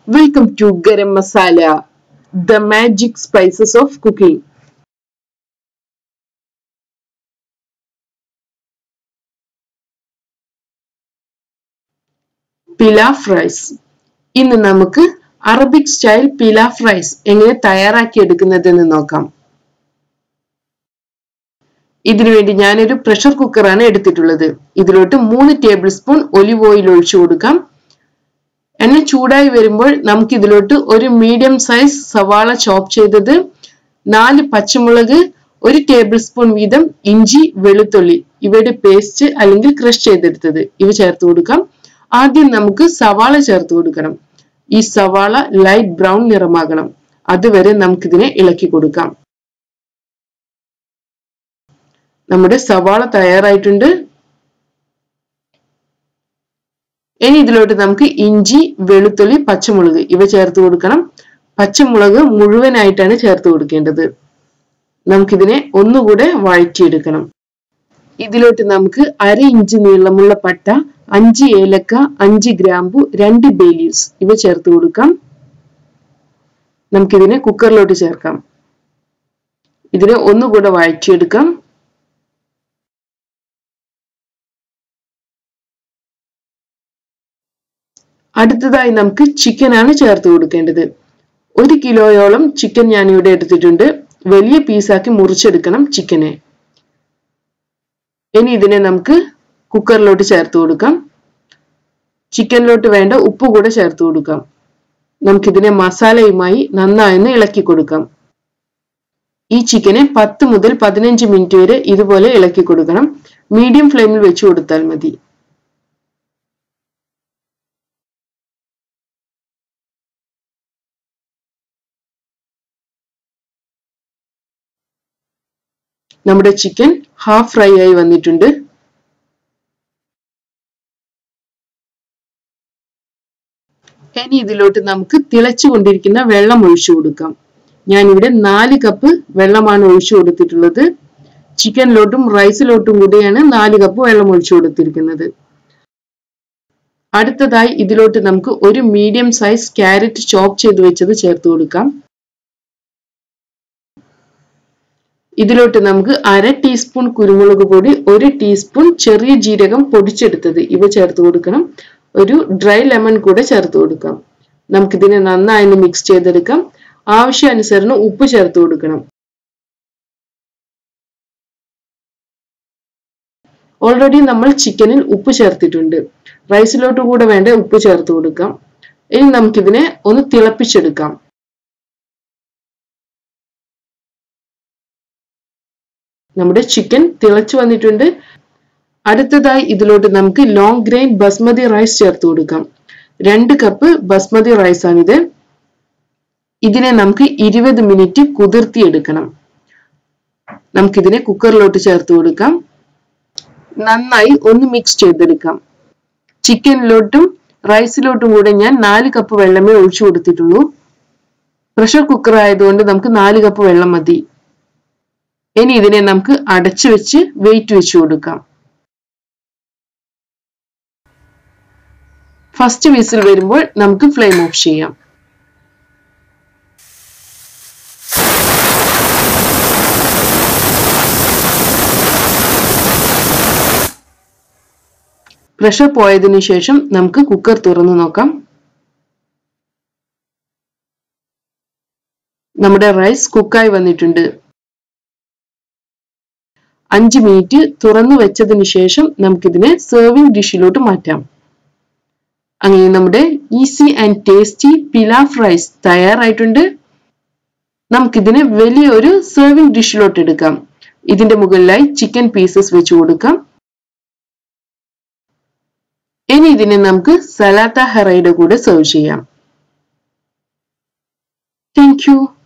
Welcome to Garam Masala, the magic spices of cooking. Pilaf rice ഇന്ന് നമുക്ക് Arabic style pilaf rice എങ്ങനെ തയ്യാറാക്കി എടുക്കുന്നതെന്ന് നോക്കാം ഇതിനുവേണ്ടി ഞാനൊരു പ്രഷർ കുക്കറാണ് എടുത്തിട്ടുള്ളത് ഇതിലോട്ട് മൂന്ന് ടേബിൾ സ്പൂൺ ഒലിവ് ഓയിൽ ഒഴിച്ചു കൊടുക്കാം എണ്ണ ചൂടായി വരുമ്പോൾ നമുക്ക് ഇതിലോട്ട് ഒരു മീഡിയം സൈസ് സവാള ചോപ്പ് ചെയ്തത് നാല് പച്ചമുളക് ഒരു ടേബിൾ സ്പൂൺ വീതം ഇഞ്ചി വെളുത്തുള്ളി ഇവയുടെ പേസ്റ്റ് അല്ലെങ്കിൽ ക്രഷ് ചെയ്തെടുത്തത് ഇവ ചേർത്ത് കൊടുക്കാം ആദ്യം നമുക്ക് സവാള ചേർത്ത് കൊടുക്കണം ഈ സവാള ലൈറ്റ് ബ്രൗൺ നിറമാകണം അതുവരെ നമുക്കിതിനെ ഇളക്കി കൊടുക്കാം നമ്മുടെ സവാള തയ്യാറായിട്ടുണ്ട് ഇനി ഇതിലോട്ട് നമുക്ക് ഇഞ്ചി വെളുത്തുള്ളി പച്ചമുളക് ഇവ ചേർത്ത് കൊടുക്കണം പച്ചമുളക് മുഴുവനായിട്ടാണ് ചേർത്ത് കൊടുക്കേണ്ടത് നമുക്കിതിനെ ഒന്നുകൂടെ വഴറ്റിയെടുക്കണം ഇതിലോട്ട് നമുക്ക് അര ഇഞ്ച് നീളമുള്ള പട്ട അഞ്ച് ഏലക്ക അഞ്ച് ഗ്രാമ്പു രണ്ട് ബേ ലീവ്സ് ഇവ ചേർത്ത് കൊടുക്കാം നമുക്കിതിനെ കുക്കറിലോട്ട് ചേർക്കാം ഇതിനെ ഒന്നുകൂടെ വഴറ്റിയെടുക്കാം അടുത്തതായി നമുക്ക് ചിക്കൻ ആണ് ചേർത്ത് കൊടുക്കേണ്ടത് ഒരു കിലോയോളം ചിക്കൻ ഞാൻ ഇവിടെ എടുത്തിട്ടുണ്ട് വലിയ പീസാക്കി മുറിച്ചെടുക്കണം ചിക്കനെ ഇനി ഇതിനെ നമുക്ക് കുക്കറിലോട്ട് ചേർത്ത് കൊടുക്കാം ചിക്കനിലോട്ട് വേണ്ട ഉപ്പ് കൂടെ ചേർത്ത് കൊടുക്കാം നമുക്കിതിനെ മസാലയുമായി നന്നായി ഇളക്കി കൊടുക്കാം ഈ ചിക്കനെ പത്ത് മുതൽ പതിനഞ്ച് മിനിറ്റ് വരെ ഇതുപോലെ ഇളക്കി കൊടുക്കണം മീഡിയം ഫ്ലെയിമിൽ വെച്ച് കൊടുത്താൽ മതി നമ്മുടെ ചിക്കൻ ഹാഫ് ഫ്രൈ ആയി വന്നിട്ടുണ്ട് ഇനി ഇതിലോട്ട് നമുക്ക് തിളച്ചുകൊണ്ടിരിക്കുന്ന വെള്ളം ഒഴിച്ചു കൊടുക്കാം ഞാൻ ഇവിടെ നാല് കപ്പ് വെള്ളമാണ് ഒഴിച്ചു കൊടുത്തിട്ടുള്ളത് ചിക്കനിലോട്ടും റൈസിലോട്ടും കൂടിയാണ് നാല് കപ്പ് വെള്ളം ഒഴിച്ചു കൊടുത്തിരിക്കുന്നത് അടുത്തതായി ഇതിലോട്ട് നമുക്ക് ഒരു മീഡിയം സൈസ് ക്യാരറ്റ് ചോപ്പ് ചെയ്ത് വെച്ചത് ചേർത്ത് കൊടുക്കാം ഇതിലോട്ട് നമുക്ക് അര ടീസ്പൂൺ കുരുമുളക് പൊടി ഒരു ടീസ്പൂൺ ചെറിയ ജീരകം പൊടിച്ചെടുത്തത് ഇവ ചേർത്ത് കൊടുക്കണം ഒരു ഡ്രൈ ലെമൺ കൂടെ ചേർത്ത് കൊടുക്കാം നമുക്കിതിനെ നന്നായി മിക്സ് ചെയ്തെടുക്കാം ആവശ്യാനുസരണം ഉപ്പ് ചേർത്ത് കൊടുക്കണം ഓൾറെഡി നമ്മൾ ചിക്കനിൽ ഉപ്പ് ചേർത്തിട്ടുണ്ട് റൈസിലോട്ട് കൂടെ വേണ്ട ഉപ്പ് ചേർത്ത് കൊടുക്കാം ഇനി നമുക്കിതിനെ ഒന്ന് തിളപ്പിച്ചെടുക്കാം നമ്മുടെ ചിക്കൻ തിളച്ചു വന്നിട്ടുണ്ട് അടുത്തതായി ഇതിലോട്ട് നമുക്ക് ലോങ് ഗ്രെയിൻ ബസ്മതി റൈസ് ചേർത്ത് കൊടുക്കാം രണ്ട് കപ്പ് ബസ്മതി റൈസ് ആണിത് ഇതിനെ നമുക്ക് ഇരുപത് മിനിറ്റ് കുതിർത്തിയെടുക്കണം നമുക്കിതിനെ കുക്കറിലോട്ട് ചേർത്ത് കൊടുക്കാം നന്നായി ഒന്ന് മിക്സ് ചെയ്തെടുക്കാം ചിക്കനിലോട്ടും റൈസിലോട്ടും കൂടെ ഞാൻ നാല് കപ്പ് വെള്ളമേ ഒഴിച്ചു കൊടുത്തിട്ടുള്ളൂ പ്രഷർ കുക്കർ ആയതുകൊണ്ട് നമുക്ക് നാല് കപ്പ് വെള്ളം മതി ഇനി ഇതിനെ നമുക്ക് അടച്ചു വെച്ച് വെയിറ്റ് വെച്ച് കൊടുക്കാം ഫസ്റ്റ് വിസിൽ വരുമ്പോൾ നമുക്ക് ഫ്ലെയിം ഓഫ് ചെയ്യാം പ്രഷർ പോയതിനു ശേഷം നമുക്ക് കുക്കർ തുറന്നു നോക്കാം നമ്മുടെ റൈസ് കുക്കായി വന്നിട്ടുണ്ട് അഞ്ച് മിനിറ്റ് തുറന്നു വെച്ചതിന് ശേഷം നമുക്കിതിനെ സെർവിംഗ് ഡിഷിലോട്ട് മാറ്റാം അങ്ങനെ നമ്മുടെ easy and tasty pilaf rice തയ്യാറായിട്ടുണ്ട് നമുക്കിതിനെ വലിയൊരു സെർവിംഗ് ഡിഷിലോട്ട് എടുക്കാം ഇതിന്റെ മുകളിലായി ചിക്കൻ പീസസ് വെച്ച് കൊടുക്കാം ഇനി ഇതിനെ നമുക്ക് സലാത്ത ഹെറയുടെ കൂടെ സെർവ് ചെയ്യാം താങ്ക് യു